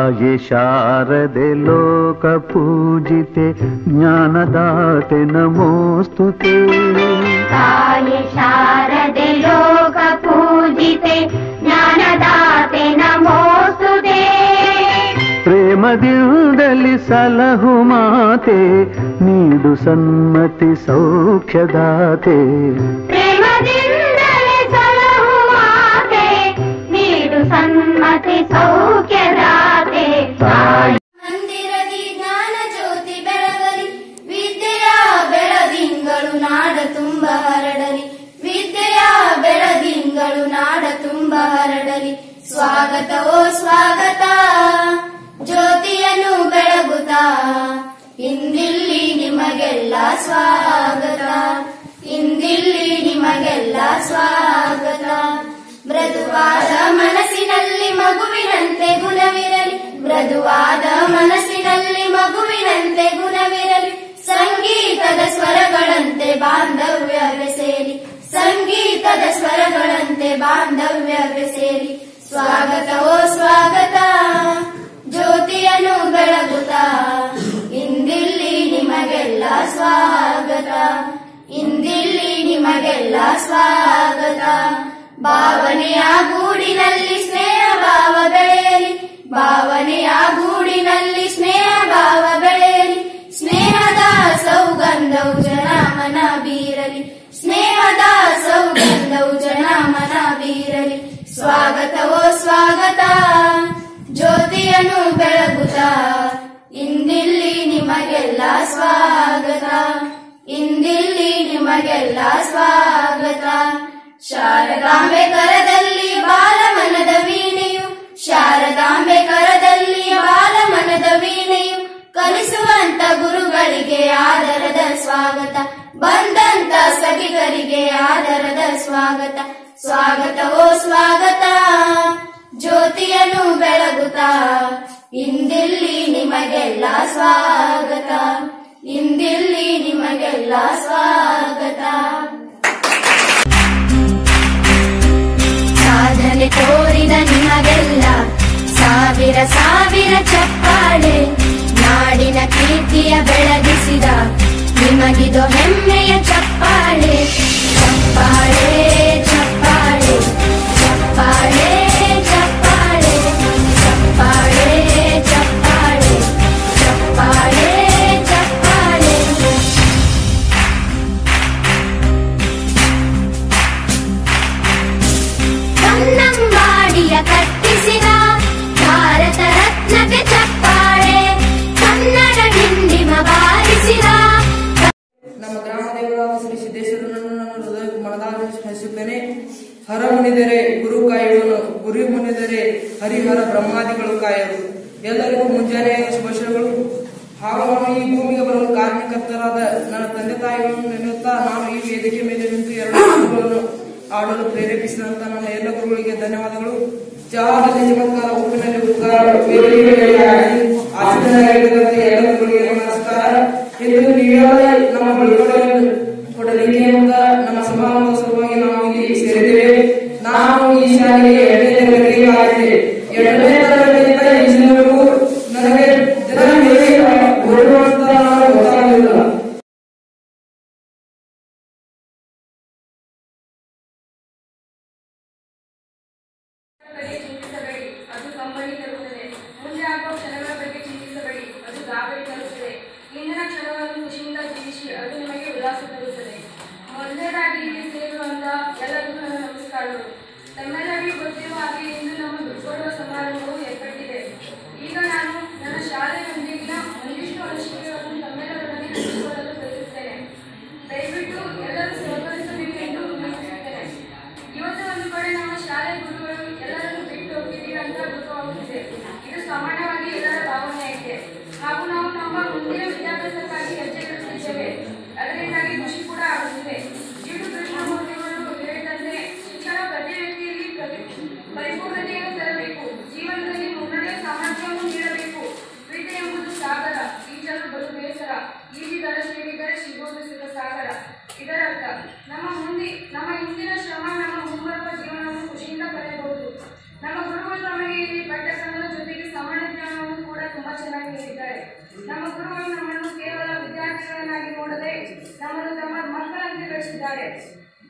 ತಾಯಿ ಶಾರದೆ ಲೋಕ ಪೂಜಿತೆ ಜ್ಞಾನದಾತೆ ನಮೋಸ್ತುತೆ ತಾಯಿ ಶಾರದೆ ಲೋಕ ಪೂಜಿತೆ ಜ್ಞಾನದಾತೆ ನಮೋಸ್ತುತೆ ಪ್ರೇಮದಿಂದಲಿ ಸಲಹು ಮಾತೆ ನೀಡು ಸನ್ಮತಿ ಸೌಖ್ಯದಾತೆ ಪ್ರೇಮದಿಂದಲೇ ಸಲಹು ಮಾತೆ ನೀಡು ಸನ್ಮತಿ ಸೌಖ್ಯದಾತೆ ತಾಯಿ ಮಂದಿರದಿ ಜ್ಞಾನ ಜ್ಯೋತಿ ಬೆಳಗಲಿ ವಿದ್ಯೆಯ ಬೆಳದಿಂಗಳು ನಾಡ ತುಂಬ ಹರಡಲಿ ವಿದ್ಯೆಯ ಬೆಳದಿಂಗಳು ನಾಡ ತುಂಬ ಹರಡಲಿ ಸ್ವಾಗತ ಓ ಸ್ವಾಗತ ಜ್ಯೋತಿಯನ್ನು ಬೆಳಗುತ್ತಾ ಇಂದಿಲ್ಲಿ ನಿಮಗೆಲ್ಲ ಸ್ವಾಗತ ಇಂದಿಲ್ಲಿ ನಿಮಗೆಲ್ಲ ಸ್ವಾಗತ ಮೃದುವಾದ ಮನಸ್ಸಿನಲ್ಲಿ ಮಗುವಿನಂತೆ ಗುಣವಿರಲಿ ಮೃದುವಾದ ಮನಸ್ಸಿನಲ್ಲಿ ಮಗುವಿನಂತೆ ಗುಣವಿರಲಿ ಸಂಗೀತದ ಸ್ವರಗಳಂತೆ ಬಾಂಧವ್ಯ ಬೆಸೇರಿ ಸಂಗೀತದ ಸ್ವರಗಳಂತೆ ಬಾಂಧವ್ಯ ಬೆಸೇರಿ ಸ್ವಾಗತ ಓ ಸ್ವಾಗತ ಜ್ಯೋತಿಯನ್ನು ಬೆಳಗುತ್ತಾ ಇಂದಿಲ್ಲಿ ನಿಮಗೆಲ್ಲ ಸ್ವಾಗತ ಇಂದಿಲ್ಲಿ ನಿಮಗೆಲ್ಲ ಸ್ವಾಗತ ಭಾವನೆಯ ಗೂಡಿನಲ್ಲಿ ಸ್ನೇಹ ಭಾವ ಬೆಳೆಯಲಿ ಭಾವನೆಯ ಗೂಡಿನಲ್ಲಿ ಸ್ನೇಹ ಭಾವ ಬೆಳೆಯಲಿ ಸ್ನೇಹದ ಸೌಗಂಧವು ಜನ ಮನ ಬೀರಲಿ ಸ್ನೇಹದ ಸೌಗಂಧವು ಜನ ಮನ ಬೀರಲಿ ಸ್ವಾಗತ ಓ ಸ್ವಾಗತ ಜ್ಯೋತಿಯನ್ನು ಬೆಳಗುತ್ತಾ ಇಂದಿಲ್ಲಿ ನಿಮಗೆಲ್ಲ ಸ್ವಾಗತ ಇಂದಿಲ್ಲಿ ನಿಮಗೆಲ್ಲ ಸ್ವಾಗತ ಶಾರದಾಂಬೆ ಕರದಲ್ಲಿ ಬಾಲಮನದ ವೀಣೆಯು ಶಾರದಾಂಬೆ ಕರದಲ್ಲಿ ಬಾಲಮನದ ವೀಣೆಯು ಕಲಿಸುವಂತ ಗುರುಗಳಿಗೆ ಆದರದ ಸ್ವಾಗತ ಬಂದಂತ ಸಭಿಕರಿಗೆ ಆದರದ ಸ್ವಾಗತ ಸ್ವಾಗತ ಓ ಸ್ವಾಗತ ಜ್ಯೋತಿಯನ್ನು ಬೆಳಗುತ್ತಾ ಇಂದಿಲ್ಲಿ ನಿಮಗೆಲ್ಲ ಸ್ವಾಗತ ಇಂದಿಲ್ಲಿ ನಿಮಗೆಲ್ಲ ಸ್ವಾಗತ ಸಾಧನೆ ತೋರಿದ ನಿಮಗೆಲ್ಲ ಸಾವಿರ ಸಾವಿರ ಚಪ್ಪಾಳೆ ನಾಡಿನ ಕೀರ್ತಿಯ ಬೆಳಗಿಸಿದ ನಿಮಗಿದು ಹೆಮ್ಮೆಯ ಚಪ್ಪಾಳೆ ಚಪ್ಪಾಳೆ ಚಪ್ಪಾಳೆ ಚಪ್ಪಾಳೆ ಚಪ್ಪಾಳೆ ಚಪ್ಪಾಳೆ ಚಪ್ಪಾಳೆ ಚಪ್ಪಾಳೆ ಚಪ್ಪಾಳೆ ಕನ್ನಂಬಾಡಿಯ ಕಟ್ಟಿಸಿದ ಭಾರತ ರತ್ನಕ್ಕೆ ಚಪ್ಪಾಳೆ ಕನ್ನಡ ಹಿಂಡಿಮ ಬಾರಿಸಿದ ನಮ್ಮ ಗ್ರಾಮ ದೇವರಾದ ಶ್ರೀ ಸಿದ್ದೇಶ್ವರನನ್ನು ನಾನು ಹೃದಯ ಮನದಾಗಿ ಸ್ಮರಿಸುತ್ತೇನೆ ಹರ ಮುನಿದರೆ ಗುರು ಕಾಯುವನು ಗುರಿ ಮುನಿದರೆ ಹರಿಹರ ಬ್ರಹ್ಮಾದಿಗಳು ಕಾಯರು ಎಲ್ಲರಿಗೂ ಮುಂಜಾನೆಯ ಶುಭಾಶಯಗಳು ಹಾಗೂ ನಾನು ಈ ಭೂಮಿಗೆ ಬರಲು ಕಾರಣಕರ್ತರಾದ ನನ್ನ ತಂದೆ ತಾಯಿಗಳನ್ನು ನೆನೆಯುತ್ತಾ ನಾನು ಈ ವೇದಿಕೆ ಮೇಲೆ ನಿಂತು ಎರಡು ಮಾತುಗಳನ್ನು ಆಡಲು ಪ್ರೇರೇಪಿಸಿದಂತ ನನ್ನ ಎಲ್ಲ ಗುರುಗಳಿಗೆ ಧನ್ಯವಾದಗಳು ಚಹಾದಲ್ಲಿ ಚಮತ್ಕಾರ ಉಪ್ಪಿನಲ್ಲಿ ಉತ್ಕಾರ ವೇದಿಕೆಯಲ್ಲಿ ಆಡಿ ಆಸೀನರಾಗಿರುವಂತೆ ಎಲ್ಲ ಗುರುಗಳಿಗೆ ನಮಸ್ಕಾರ ಇಂದು ನೀವೆಲ್ಲ ನಮ್ಮ ಬೀಳ್ಕೊಡುಗೆ ಕೊಡಲಿಕ್ಕೆ ಅಂತ ನಮ್ಮ ಸಮಾರಂಭದ ಸಲುವಾಗಿ ನಾವು ಇಲ್ಲಿ ಸೇರಿದ್ದೇವೆ ನಾನು ಈ ಶಾಲೆಗೆ ಎರಡನೇ ತರಗತಿಗೆ ಆಗಿದೆ ಎರಡನೇ ತರಗತಿಯಿಂದ ಇಂಜಿನಿಯರ್ಗೂ ನನಗೆ ದಿನ ಹೇಗೆ ಓದುವಂತ ನಾನು ಗೊತ್ತಾಗಲಿಲ್ಲ ಬಗ್ಗೆ ಚಿಂತಿಸಬೇಡಿ ಅದು ಕಂಬನಿ ತರುತ್ತದೆ ಮುಂದೆ ಆಗುವ ಕ್ಷಣಗಳ ಬಗ್ಗೆ ಚಿಂತಿಸಬೇಡಿ ಅದು ಗಾಬರಿ ತರುತ್ತದೆ ಇಂದಿನ ಕ್ಷಣವನ್ನು ಖುಷಿಯಿಂದ ಜೀವಿಸಿ ಅದು ನಿಮಗೆ ಉಲ್ಲಾಸ ತರುತ್ತದೆ ಮೊದಲನೇದಾಗಿ ಇಲ್ಲಿ ಸೇರುವಂತ ಎಲ್ಲರಿಗೂ ನನ್ನ ನಮಸ್ಕಾರಗಳು ತಮ್ಮೆಲ್ಲರಿಗೂ ಗೊತ್ತಿರುವ ಹಾಗೆ ಇಂದು ನಮ್ಮ ಬಿಟ್ಕೊಡುವ ಸಮಾರಂಭವು ಏರ್ಪಟ್ಟಿದೆ ಈಗ ನಾನು ನನ್ನ ಶಾಲೆಯೊಂದಿಗಿನ ಒಂದಿಷ್ಟು ಅನಿಸಿಕೆಗಳನ್ನು ತಮ್ಮೆಲ್ಲರೊಡನೆ ಹಂಚಿಕೊಳ್ಳಲು ಬಯಸುತ್ತೇನೆ ದಯವಿಟ್ಟು ಎಲ್ಲರೂ ಸಹಕರಿಸಬೇಕು ಎಂದು ವಿನಂತಿಸುತ್ತೇನೆ ಇವತ್ತು ಒಂದು ಕಡೆ ನಮ್ಮ ಶಾಲೆ ಗುರುಗಳು ಎಲ್ಲರನ್ನು ಬಿಟ್ಟು ಹೋಗಿದ್ದೀವಿ ಅಂತ ದುಃಖವಾಗುತ್ತಿದೆ ಇದು ಸಾಮಾನ್ಯವಾಗಿ ಎಲ್ಲರ ಭಾವನೆ ಇದೆ ಹಾಗೂ ನಾವು ನಮ್ಮ ಮುಂದಿನ ವಿದ್ಯಾಭ್ಯಾಸಕ್ಕಾಗಿ ಹೆಜ್ಜೆ ಇಡುತ್ತಿದ್ದೇವೆ ಅದರಿಂದಾಗಿ ಖುಷಿ ಕೂಡ ಆಗುತ್ತಿದೆ ಜಿಡು ಕೃಷ್ಣಮೂರ್ತಿಗಳು ಹೇಳಿದಂತೆ ಶಿಕ್ಷಣ ಪ್ರತಿ ವ್ಯಕ್ತಿಯಲ್ಲಿ ಪ್ರತಿ- ಪರಿಪೂರ್ಣತೆಯನ್ನು ತರಬೇಕು ಜೀವನದಲ್ಲಿ ಮುನ್ನಡೆಯ ಸಾಮರ್ಥ್ಯವನ್ನು ನೀಡಬೇಕು ಪ್ರೀತಿ ಎಂಬುದು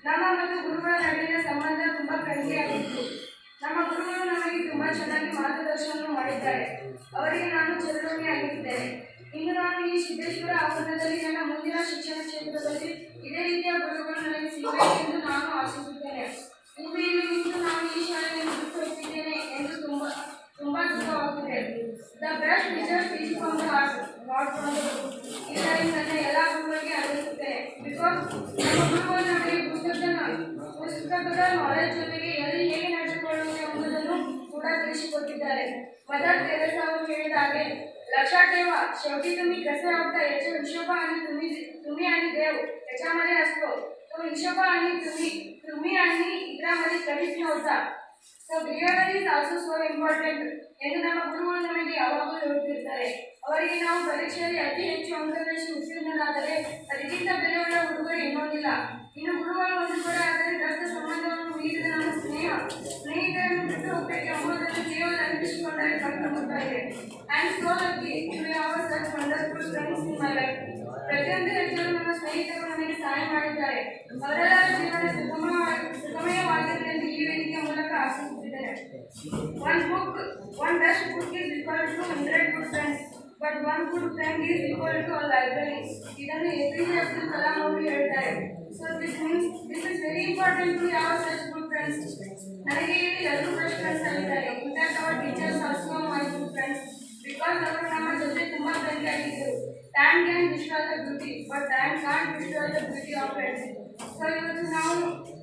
ನಮ್ಮ ಮತ್ತು ಗುರುಗಳ ನಡುವಿನ ಸಂಬಂಧ ತುಂಬಾ ಫ್ರೆಂಡ್ಲಿಯಾಗಿತ್ತು ನಮ್ಮ ಗುರುಗಳು ನಮಗೆ ತುಂಬಾ ಚೆನ್ನಾಗಿ ಮಾರ್ಗದರ್ಶನ ಮಾಡಿದ್ದಾರೆ ಅವರಿಗೆ ನಾನು ಚಿರಋಣಿಯಾಗಿದ್ದೇನೆ ಇನ್ನು ನಾನು ಈ ಸಿದ್ದೇಶ್ವರ ಆವರಣದಲ್ಲಿ ನನ್ನ ಮುಂದಿನ ಶಿಕ್ಷಣ ಕ್ಷೇತ್ರದಲ್ಲಿ ಇದೇ ರೀತಿಯ ಗುರುಗಳು ನನಗೆ ಸಿಗಬೇಕೆಂದು ನಾನು ಆಶಿಸುತ್ತೇನೆ ಇಂದು ಇಲ್ಲಿ ನಿಂತು ನಾನು ಈ ಶಾಲೆಯನ್ನು ಬಿಟ್ಟು ಹೋಗ್ತಿದ್ದೇನೆ ಎಂದು ತುಂಬಾ ತುಂಬಾ ದುಃಖವಾಗುತ್ತದೆ the best teachers is from the heart not from the ಇದರಿಂದ ನನ್ನ ಎಲ್ಲ ಗುರುಗಳಿಗೆ ಅನಿಸುತ್ತೇನೆ ಬಿಕಾಸ್ ನಮ್ಮ ಗುರುಗಳು ನಮಗೆ ಪುಸ್ತಕದ ಪುಸ್ತಕದ ನಾಲೆಜ್ ಜೊತೆಗೆ ಎಲ್ಲಿ ಹೇಗೆ ನಡೆದುಕೊಳ್ಳುವುದು ಎಂಬುದನ್ನು ಕೂಡ ತಿಳಿಸಿಕೊಟ್ಟಿದ್ದಾರೆ मदर तेरेसा ಅವರು ಹೇಳಿದ हागे लक्षात ठेवा शेवटी तुम्ही कसे वागता याचे हिशोब आणि तुम्ही तुम्ही आणि देव याच्यामध्ये असतो तो हिशोब आणि तुम्ही तुम्ही आणि इतरांमध्ये कधीच नव्हता so behaviour is also so important ಎಂದು ನಮ್ಮ ಗುರುಗಳು ನಮಗೆ ಯಾವಾಗಲೂ ಹೇಳುತ್ತಿರ್ತಾರೆ ಅವರಿಗೆ ನಾವು ಪರೀಕ್ಷೆಯಲ್ಲಿ ಅತಿ ಹೆಚ್ಚು ಅಂಕ ಗಳಿಸಿ ಉತ್ತೀರ್ಣರಾದರೆ ಅದಕ್ಕಿಂತ ಬೆಲೆಯುಳ್ಳ ಹುಡುಗರು ಇನ್ನೊಂದಿಲ್ಲ ಇನ್ನು ಗುರುಗಳು ಒಂದು ಕೂಡ ಆದರೆ ರಕ್ತ ಸಂಬಂಧವನ್ನು ಮೀರಿದ ನಮ್ಮ ಸ್ನೇಹ ಸ್ನೇಹಿತರನ್ನು ಬಿಟ್ಟು ಹೋಗಬೇಕು ಎಂಬುದನ್ನು ಕೇವಲ ಅನಿಸಿಕೊಂಡರೆ ಕಂಡುಬರ್ತಾ ಇದೆ and so lucky to have such wonderful friends in my life ಪ್ರತಿಯೊಂದು ಹೆಜ್ಜೆಯಲ್ಲೂ ನನ್ನ ಸ್ನೇಹಿತರು ನನಗೆ ಸಹಾಯ ಮಾಡಿದ್ದಾರೆ ಅವರೆಲ್ಲರ ಜೀವನ ಸುಗಮವಾಗಿ ಸುಗಮಯವಾಗಿರಲಿ ಎಂದು ಈ ವೇದಿಕೆಯ ಮೂಲಕ ಆಶಿಸುತ್ತಿದ್ದೇನೆ one book one best book is equal to hundred good friends but one good friend is equal to a library ಇದನ್ನು A P J Abdul Kalam ಅವರು ಹೇಳ್ತಾರೆ so this means this is very important to ಯಾವ such good friends ನನಗೆ ಇಲ್ಲಿ ಎಲ್ಲರೂ best friends ಆಗಿದ್ದಾರೆ in fact our teachers also my good friends because ಅವರು ನಮ್ಮ ಜೊತೆ ತುಂಬಾ ಫ್ರೆಂಡ್ ಆಗಿದ್ದರು time can destroy the beauty but time can destroy the beauty of friends so ಇವತ್ತು ನಾವು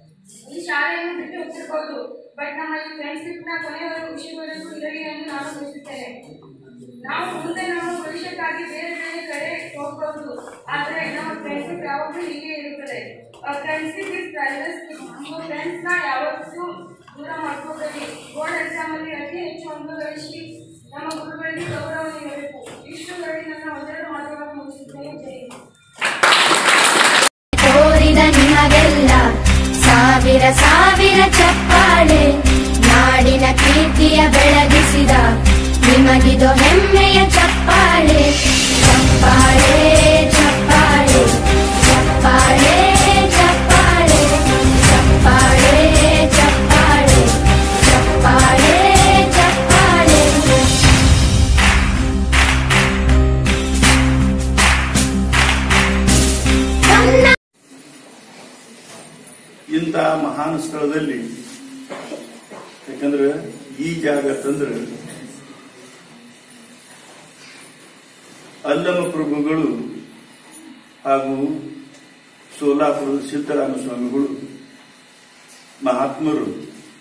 ಈ ಶಾಲೆಯನ್ನು ಬಿಟ್ಟು ಹೋಗ್ತಿರ್ಬೋದು ಬಟ್ ನಮ್ಮ ಈ ಫ್ರೆಂಡ್ಶಿಪ್ನ ಕೊನೆಯವರೆಗೂ ವಿಷಯವರೆಗೂ ಇರಲಿ ಎಂದು ನಾನು ಬಯಸುತ್ತೇನೆ ನಾವು ಮುಂದೆ ನಮ್ಮ ಭವಿಷ್ಯಕ್ಕಾಗಿ ಬೇರೆ ಬೇರೆ ಕಡೆ ಹೋಗ್ಬೋದು ಆದರೆ ನಮ್ಮ ಫ್ರೆಂಡ್ಶಿಪ್ ಯಾವಾಗಲೂ ಹೀಗೆ ಇರುತ್ತದೆ ಫ್ರೆಂಡ್ಶಿಪ್ ಇಸ್ ಪ್ರೈಸಸ್ ನಮ್ಮ ಫ್ರೆಂಡ್ಸ್ನ ಯಾವತ್ತೂ ದೂರ ಮಾಡ್ಕೋಬೇಡಿ ಬೋರ್ಡ್ ಎಕ್ಸಾಮಲ್ಲಿ ಅತಿ ಹೆಚ್ಚು ಅಂಕ ಗಳಿಸಿ ನಮ್ಮ ಗುರುಗಳಿಗೆ ಗೌರವ ನೀಡಬೇಕು ಇಷ್ಟು ಹೇಳಿ ನನ್ನ ಒಂದೆರಡು ಮಾತುಗಳನ್ನು ಮುಗಿಸುತ್ತೇನೆ ಜೈ ಹಿಂದ್. ಕೋರಿದ ನಿಮಗೆಲ್ಲ ಸಾವಿರ ಸಾವಿರ ಚಪ್ಪಾಳೆ ನಾಡಿನ ಕೀರ್ತಿಯ ಬೆಳಗಿಸಿದ ನಿಮಗಿದು ಹೆಮ್ಮೆಯ ಚಪ್ಪಾಳೆ ಚಪ್ಪಾಳೆ ಚಪ್ಪಾಳೆ ಚಪ್ಪಾಳೆ ಚಪ್ಪಾಳೆ ಚಪ್ಪಾಳೆ ಚಪ್ಪಾಳೆ ಚಪ್ಪಾಳೆ ಚಪ್ಪಾಳೆ ಕನ್ನ ಇಂಥ ಮಹಾನ್ ಸ್ಥಳದಲ್ಲಿ ಯಾಕಂದ್ರೆ ಈ ಜಾಗ ತಂದ್ರೆ ಅಲ್ಲಮ ಪ್ರಭುಗಳು ಹಾಗೂ ಸೋಲಾಪುರದ ಸಿದ್ದರಾಮ ಸ್ವಾಮಿಗಳು ಮಹಾತ್ಮರು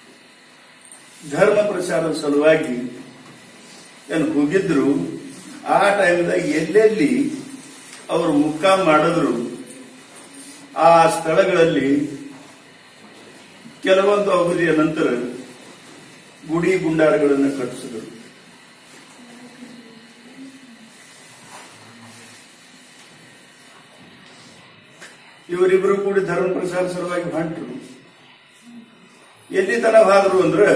ಧರ್ಮ ಪ್ರಚಾರದ ಸಲುವಾಗಿ ಏನು ಹೋಗಿದ್ರು ಆ ಟೈಮ್ದಾಗ ಎಲ್ಲೆಲ್ಲಿ ಅವರು ಮುಕ್ಕಾಂ ಮಾಡಿದ್ರು ಆ ಸ್ಥಳಗಳಲ್ಲಿ ಕೆಲವೊಂದು ಅವಧಿಯ ನಂತರ ಗುಡಿ ಗುಂಡಾರಗಳನ್ನು ಕಟ್ಟಿಸಿದರು ಇವರಿಬ್ಬರು ಕೂಡಿ ಧರ್ಮ ಪ್ರಚಾರ ಸಲುವಾಗಿ ಹೊಂಟರು ಎಲ್ಲಿ ತನಕ ಹೋದ್ರು ಅಂದ್ರೆ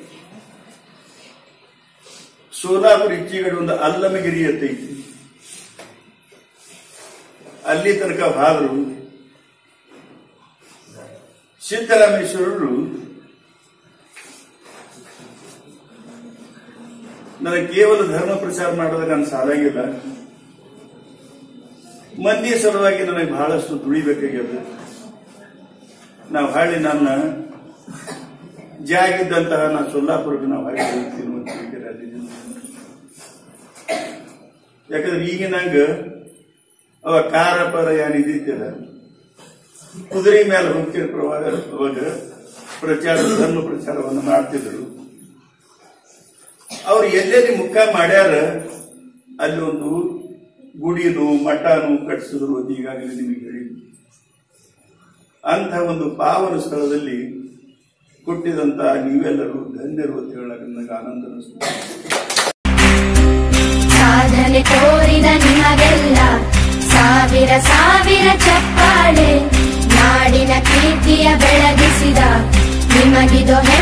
ಸೋಲಾಪುರ ಇಚ್ಚಿಗಡೆ ಒಂದು ಅಲ್ಲಮಗಿರಿ ಐತಿ ಅಲ್ಲಿ ತನಕ ಹೋದ್ರು ಸಿದ್ದರಾಮೇಶ್ವರರು ನನಗೆ ಕೇವಲ ಧರ್ಮ ಪ್ರಚಾರ ಮಾಡೋದಕ್ಕೆ ನನ್ನ ಸಾಲಾಗಿಲ್ಲ ಮಂದಿ ಸಲುವಾಗಿ ನನಗೆ ಬಹಳಷ್ಟು ದುಡಿಬೇಕಾಗ್ಯದ ನಾವು ಹಾಳಿ ನನ್ನ ಜಾಗಿದ್ದಂತಹ ನಾ ಸೊಲ್ಲಾಪುರಕ್ಕೆ ನಾವು ಹಾಗೆ ಹೋಗ್ತೀನಿ ಅಂತ ಹೇಳಿದ್ರೆ ಅಲ್ಲಿ ಜನ. ಯಾಕಂದ್ರೆ ಈಗಿನಂಗ ಅವ ಕಾರ ಪರ ಏನ್ ಇದ್ದಿತ್ತಿಲ್ಲ ಕುದುರೆ ಮೇಲೆ ಹೋಗ್ತಿರೋ ಪ್ರವಾದ ಅವಾಗ ಪ್ರಚಾರ ಧರ್ಮ ಪ್ರಚಾರವನ್ನು ಮಾಡ್ತಿದ್ರು ಅವ್ರು ಎಲ್ಲೆಲ್ಲಿ ಮುಖ ಮಾಡ್ಯಾರ ಅಲ್ಲಿ ಒಂದು ಗುಡಿನು ಮಠನು ಕಟ್ಟಿಸಿದ್ರು ಅಂತ ಈಗಾಗಲೇ ನಿಮಗೆ ಹೇಳಿ ಅಂಥ ಒಂದು ಪಾವನ ಸ್ಥಳದಲ್ಲಿ ಹುಟ್ಟಿದಂತ ನೀವೆಲ್ಲರೂ ಧನ್ಯರು ಅಂತ ಹೇಳಕ್ಕೆ ನನಗೆ ಆನಂದ ಅನಿಸ್ತದೆ ಸಾಧನೆ ತೋರಿದ ನಿಮಗೆಲ್ಲ ಸಾವಿರ ಸಾವಿರ ಚಪ್ಪಾಳೆ ನಾಡಿನ ಕೀರ್ತಿಯ ಬೆಳಗಿಸಿದ ನಿಮಗಿದು ಹೆಮ್ಮೆ